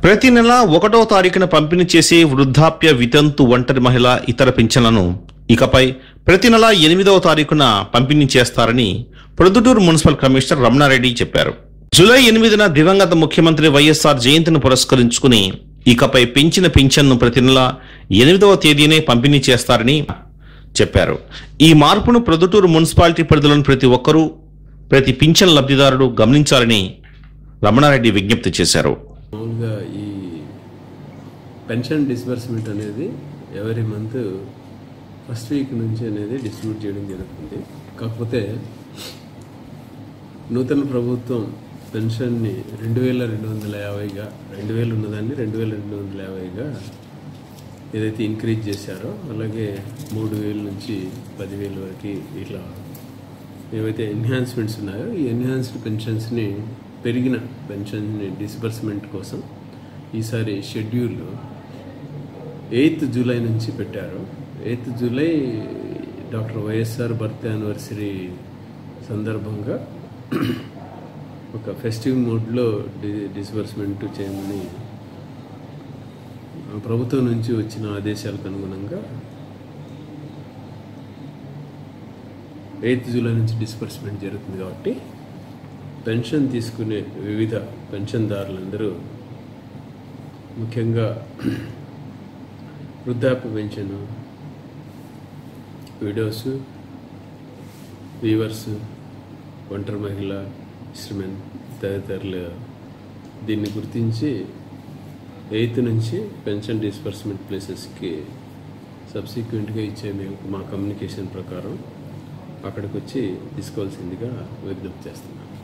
ప్రతి నెల ఒకటో తారీఖున పంపిణీ చేసే వృద్ధాప్య వితంతు ఒంటరి మహిళ ఇతర పింఛన్లను ఇకపై ప్రతి నెల ఎనిమిదవ తారీఖున పంపిణీ చేస్తారని ప్రొద్దుటూరు మున్సిపల్ కమిషనర్ రమణారెడ్డి చెప్పారు జూలై ఎనిమిదిన దివంగత ముఖ్యమంత్రి వైఎస్ఆర్ జయంతిని పురస్కరించుకుని ఇకపై పెంచిన పింఛన్ను ప్రతి నెల ఎనిమిదవ తేదీనే పంపిణీ చేస్తారని చెప్పారు ఈ మార్పును ప్రొద్దుటూరు మున్సిపాలిటీ పరిధిలోని ప్రతి ఒక్కరూ ప్రతి పింఛన్ లబ్ధిదారుడు గమనించాలని రమణారెడ్డి విజ్ఞప్తి చేశారు మామూలుగా ఈ పెన్షన్ డిస్బర్స్మెంట్ అనేది ఎవరీ మంత్ ఫస్ట్ వీక్ నుంచి అనేది డిస్ట్రిబ్యూట్ చేయడం జరుగుతుంది కాకపోతే నూతన ప్రభుత్వం పెన్షన్ని రెండు వేల రెండు వందల యాభైగా రెండు వేలు ఉన్నదాన్ని రెండు వేల రెండు వందల యాభైగా ఏదైతే ఇంక్రీజ్ చేశారో అలాగే మూడు వేల నుంచి పదివేల వరకు ఇట్లా ఏవైతే ఎన్హాన్స్మెంట్స్ ఉన్నాయో ఈ ఎన్హాన్స్డ్ పెన్షన్స్ని పెరిగిన పెన్షన్ని డిస్బర్స్మెంట్ కోసం ఈసారి షెడ్యూల్ ఎయిత్ జూలై నుంచి పెట్టారు eighth July doctor YSR birth anniversary సందర్భంగా ఒక ఫెస్టివ్ మోడ్లో డి డిస్బర్స్మెంట్ చేయమని ఆ ప్రభుత్వం నుంచి వచ్చిన ఆదేశాలకు అనుగుణంగా ఎయిత్ జూలై నుంచి డిస్బర్స్మెంట్ జరుగుతుంది కాబట్టి పెన్షన్ తీసుకునే వివిధ పెన్షన్దారులందరూ ముఖ్యంగా వృద్ధాప్య పెన్షన్ విడోస్ వీవర్స్ ఒంటరి మహిళ ఇస్ట్రుమెన్ తదితరులు దీన్ని గుర్తించి ఎయిత్ నుంచి పెన్షన్ డిస్బర్స్మెంట్ ప్లేసెస్కి సబ్సిక్వెంట్గా ఇచ్చే మేము మా కమ్యూనికేషన్ ప్రకారం అక్కడికి వచ్చి తీసుకోవాల్సిందిగా విజ్ఞప్తి చేస్తున్నాం